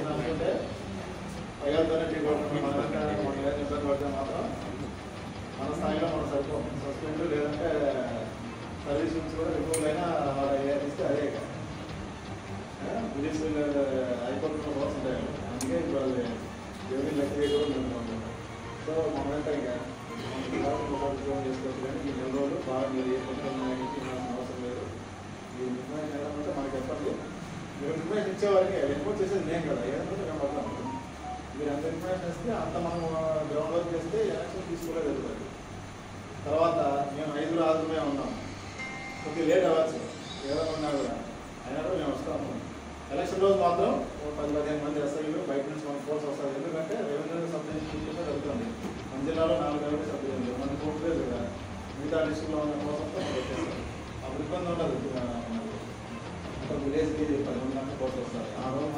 Election అనుకుంటే ప్రజలతోనే tea కొడుతున్నాం మన వెంట మన ఏదైనా ఇబ్బంది పడితే మాత్రం మన స్థాయిలో మనం సరిపోం సస్పెండ్ లేదంటే సర్వీస్ నుంచి కూడా రిమూవ్ అయినా వాళ్ళ ఏది ఇస్తే అదే ఇక. ఆ, పోలీసు హైకోర్టులో కోసం ఉంటాయి అందుకే ఇప్పుడు వాళ్ళు ఎవరి లెక్క చేయడం మేము ఉంటాం. సో మన వెంట ఇంకా మనకి కావాల్సిన ఒకటి ఉద్యోగం చేసుకోవచ్చు కానీ ఈ నెల రోజులు బాగా మీరు ఏ కొంచెం ఇవ్వాల్సిన అవసరం లేదు ఈ నిర్ణయం ఏదంటే మనకి చెప్పండి మీరు నిర్ణయం ఇచ్చేవారికి రిపోర్ట్ చేసేది నేను కదా ఏదంటే మేము పడతాము మీరు ఎంత ఇన్ఫర్మేషన్ ఇస్తే అంత మనం గ్రౌండ్ వర్క్ చేస్తే ఎలక్షన్ తీసుకోలేదు జరుగుతుంది తర్వాత మేము ఐదుగురు ఆరుగురుమే ఉన్నాం కొద్దిగా లేట్ అవ్వచ్చు ఏదైనా ఉన్నా కూడా అయినా కూడా మేము వస్తాము ఎలక్షన్ రోజు మాత్రం ఓ పది పదిహేను మంది ఎస్ఐలు బయట నుంచి మన ఫోర్స్ వస్తుంది ఎందుకంటే రెవెన్యూ సబ్ డివిజన్ జరుగుతుంది మన జిల్లాలో నాలుగు రెవెన్యూ సబ్ డివిజన్ మన కోర్టు లేదు కదా మిగతా డిస్ట్రిక్ట్లో ఉన్న కోసంతో మనం వచ్చేస్తాం అప్పుడు ఇబ్బంది ఉండదు ఆ, మనకు. ఒక విలేజ్కి పది మంది దాకా ఫోర్స్ వస్తారు ఆ రోజు